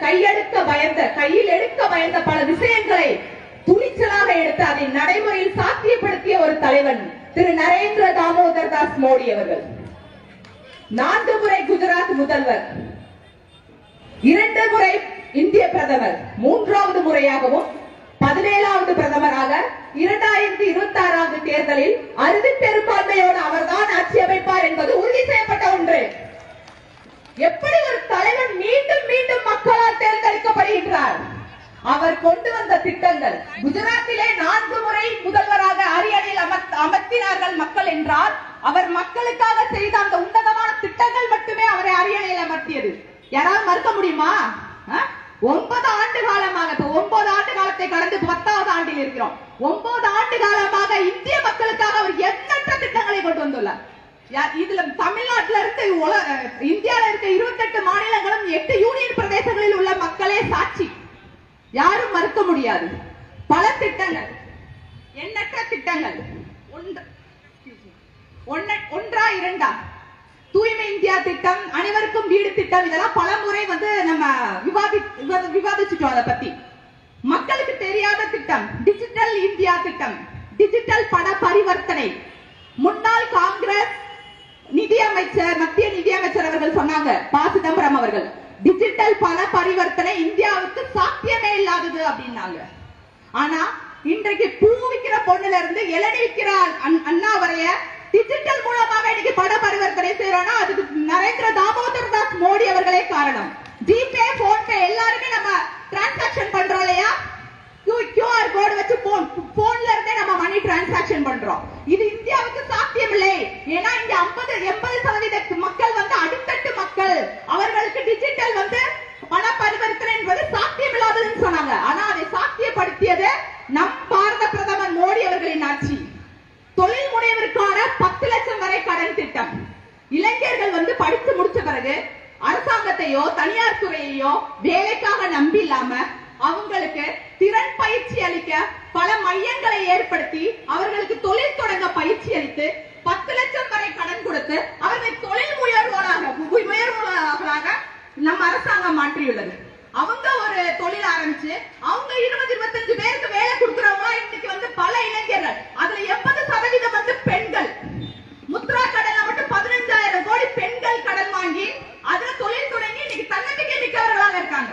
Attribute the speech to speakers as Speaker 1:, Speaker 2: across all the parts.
Speaker 1: கையெடுக்க பயந்த கையில் எடுக்க பயந்த பல விஷயங்களை துணிச்சலாக எடுத்து அதை நடைமுறையில் சாத்தியப்படுத்திய ஒரு தலைவன் திரு நரேந்திர தாமோதர் தாஸ் மோடி அவர்கள் நான்கு முறை குஜராத் முதல்வர் இரண்டு முறை இந்திய பிரதமர் மூன்றாவது முறையாகவும் பதினேழாவது பிரதமராக இரண்டாயிரத்தி இருபத்தி ஆறாவது தேர்தலில் அறுதி பெரும்பான்மையோடு அவர்தான் ஆட்சி அமைப்பார் என்பது உறுதி செய்யப்பட்ட ஒன்று எப்படி ஒரு தலைவன் மீண்டும் மீண்டும் மக்களால் தேர்ந்தெடுக்கப்படுகின்றார் அவர் கொண்டு வந்த திட்டங்கள் குஜராத்திலே நான்கு முறை முதல்வராக அரியணையில் அமர்த்- அமர்த்தினார்கள் மக்கள் என்றால் அவர் மக்களுக்காக செய்த அந்த உன்னதமான திட்டங்கள் மட்டுமே அவரை அரியணையில் அமர்த்தியது யாராவது மறுக்க முடியுமா ஆ? ஒன்பது ஆண்டு காலமாக இப்ப ஒன்பது ஆண்டு காலத்தை கடந்து பத்தாவது ஆண்டில் இருக்கிறோம் ஒன்பது ஆண்டு காலமாக இந்திய மக்களுக்காக அவர் எண்ணற்ற திட்டங்களை கொண்டு வந்துள்ளார் யா- இதுல தமிழ்நாட்டுல இருக்க உல- அஹ் இந்தியால இருக்க இருபத்தெட்டு மாநிலங்களும் எட்டு யூனியன் பிரதேசங்களில் உள்ள மக்களே சாட்சி யாரும் மறுக்க முடியாது பல திட்டங்கள் எண்ணற்ற திட்டங்கள் ஒன்று ஒன்ன- ஒன்றா இரண்டா தூய்மை இந்தியா திட்டம் அனைவருக்கும் வீடு திட்டம் இதெல்லாம் பல முறை வந்து நம்ம விவாதி விவா- விவாதிச்சுட்டோம் அதை பத்தி மக்களுக்கு தெரியாத திட்டம் டிஜிட்டல் இந்தியா திட்டம் டிஜிட்டல் பண பரிவர்த்தனை முன்னாள் காங்கிரஸ் நிதியமைச்சர் மத்திய நிதியமைச்சர் அவர்கள் சொன்னாங்க ப சிதம்பரம் அவர்கள் டிஜிட்டல் பண பரிவர்த்தனை இந்தியாவுக்கு சாத்தியமே இல்லாதது அப்படின்னாங்க ஆனா இன்றைக்கு பூ விக்கிற பொண்ணுல இருந்து இளநி விக்கிற அண்- அண்ணா வரைய டிஜிட்டல் மூலமாக இன்னைக்கு பண பரிவர்த்தனை செய்யறோம்னா அதுக்கு நரேந்திர தாமோதர் தாஸ் மோடி அவர்களே காரணம் ஜிபே போன்பே எல்லாருமே நம்ம டிரான்சாக்சன் பண்றோம் இல்லையா கியூஆர் கோடு வச்சு போன் போன்ல இருந்தே நம்ம மணி டிரான்சாக்சன் பண்றோம் இது இந்தியாவுக்கு சாத்தியமில்லை ஏன்னா இங்க 50 எண்பது சதவீத மக்கள் வந்து அடித்தட்டு மக்கள் அவர்களுக்கு டிஜிட்டல் வந்து பண பரிவர்த்தனை என்பது சாத்தியமில்லாததுன்னு சொன்னாங்க ஆனா அதை சாத்தியப்படுத்தியது நம் பாரத பிரதமர் மோடி அவர்களின் ஆட்சி தொழில் முனைவருக்கான பத்து லட்சம் வரை கடன் திட்டம் இளைஞர்கள் வந்து படித்து முடிச்ச பிறகு அரசாங்கத்தையோ தனியார் துறையையோ வேலைக்காக நம்பி இல்லாம அவங்களுக்கு திறன் பயிற்சி அளிக்க பல மையங்களை ஏற்படுத்தி அவர்களுக்கு தொழில் தொடங்க பயிற்சி அளித்து பத்து லட்சம் வரை கடன் கொடுத்து அவர்களை தொழில் முயர்வோராக முயர்வோராக நம்ம அரசாங்கம் மாற்றியுள்ளது அவங்க ஒரு தொழில் ஆரம்பிச்சு அவங்க இருபது இருபத்தஞ்சு பேருக்கு வேலை கொடுக்கறவங்க இன்னைக்கு வந்து பல இளைஞர்கள் அதுல எண்பது சதவீதம் வந்து பெண்கள் முத்ரா கடன்ல மட்டும் பதினஞ்சாயிரம் கோடி பெண்கள் கடன் வாங்கி அதுல தொழில் தொடங்கி இன்னைக்கு தன்னம்பிக்கை மிக்கவர்களாக இருக்காங்க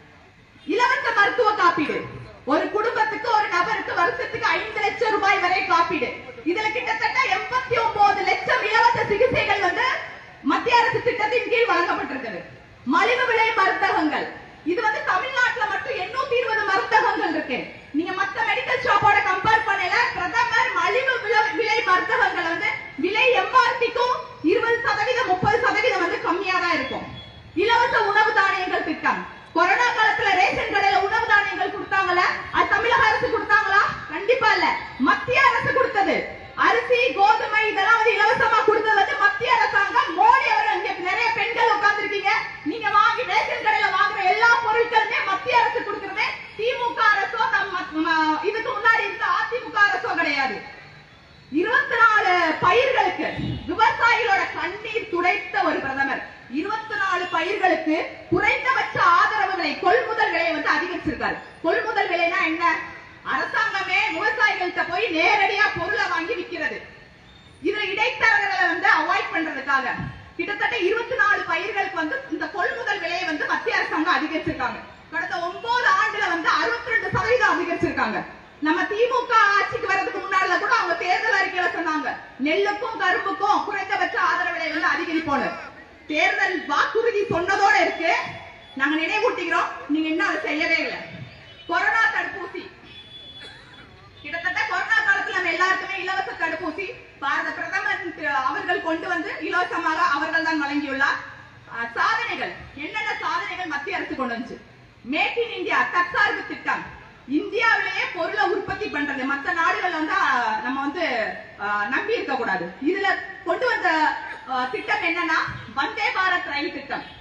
Speaker 1: இலவச மருத்துவ காப்பீடு ஒரு குடும்பத்துக்கு ஒரு நபருக்கு வருஷத்துக்கு ஐந்து லட்சம் ரூபாய் வரை காப்பீடு இதுல கிட்டத்தட்ட எண்பத்தி ஒன்பது லட்சம் இலவச சிகிச்சைகள் வந்து மத்திய அரசு திட்டத்தின் கீழ் வழங்கப்பட்டிருக்கிறது மலிவு விலை மருந்தகங்கள் இது வந்து தமிழ்நாட்டுல மட்டும் எண்ணூத்தி இருபது மருந்தகங்கள் இருக்கு நீங்க மத்த மெடிக்கல் ஷாப்போட கம்பேர் பண்ணல பிரதமர் மலிவு விலை- விலை மருந்தகங்கள் வந்து விலை எம்ஆர்பிக்கும் இருபது சதவீதம் முப்பது சதவீதம் வந்து கம்மியா தான் இருக்கும் இலவச உணவு தானியங்கள் திட்டம் கொரோனா காலத்துல ரேஷன் கடையில உணவு தானியங்கள் கொடுத்தாங்களா அது தமிழக அரசு கொடுத்தாங்களா கண்டிப்பா இல்ல மத்திய அரசு கொடுத்தது அரிசி கோதுமை இதெல்லாம் வந்து இலவசமா கொடுத்தது வந்து மத்திய அரசாங்கம் மோடி அவர்கள் இங்க நிறைய பெண்கள் உட்கார்ந்திருக்கீங்க நீங்க வாங்கி ரேஷன் கடையில வாங்குற எல்லா பொருட்களுமே மத்திய அரசு கொடுக்கறது திமுக அரசோ நம்ம ம- இதுக்கு முன்னாடி இருந்த அதிமுக அரசோ கிடையாது இருபத்தி நாலு பயிர்களுக்கு விவசாயிகளோட கண்ணீர் துடைத்த ஒரு பிரதமர் இருபத்தி நாலு பயிர்களுக்கு குறைந்தபட்ச ஆதரவு விலை கொள்முதல் விலையை வந்து அதிகரிச்சிருக்காரு கொள்முதல் விலைனா என்ன அரசாங்கமே விவசாயிகள்கிட்ட போய் நேரடியா பொருளை வாங்கி விக்கிறது இதுல இடைத்தரகர்களை வந்து அவாய்ட் பண்றதுக்காக கிட்டத்தட்ட இருபத்தி நாலு பயிர்களுக்கு வந்து இந்த கொள்முதல் விலையை வந்து மத்திய அரசாங்கம் அதிகரிச்சிருக்காங்க கடந்த ஒன்பது ஆண்டுல வந்து அறுபத்தி ரெண்டு சதவீதம் அதிகரிச்சிருக்காங்க நம்ம திமுக ஆட்சிக்கு வர்றதுக்கு முன்னாடில கூட அவங்க தேர்தல் அறிக்கையில சொன்னாங்க நெல்லுக்கும் கரும்புக்கும் குறைந்தபட்ச ஆதரவு விலை வந்து அதிகரிப்போம் தேர்தல் வாக்குறுதி சொன்னதோட இருக்கு நாங்க நினைவூட்டுகிறோம் நீங்க இன்னும் அதை செய்யவே இல்லை கொரோனா தடுப்பூசி கிட்டத்தட்ட கொரோனா காலத்துல நம்ம எல்லாருக்குமே இலவச தடுப்பூசி பாரத பிரதமர் திரு அவர்கள் கொண்டு வந்து இலவசமாக அவர்கள் தான் வழங்கியுள்ளார் அஹ், சாதனைகள் என்னென்ன சாதனைகள் மத்திய அரசு கொண்டு வந்துச்சு மேக் இன் இந்தியா தற்சார்பு திட்டம் இந்தியாவிலேயே பொருளை உற்பத்தி பண்றது மற்ற நாடுகள் வந்து அஹ், நம்ம வந்து அஹ், நம்பி இருக்க கூடாது இதுல கொண்டு வந்த அஹ், திட்டம் என்னன்னா வந்தே பாரத் ரயில் திட்டம்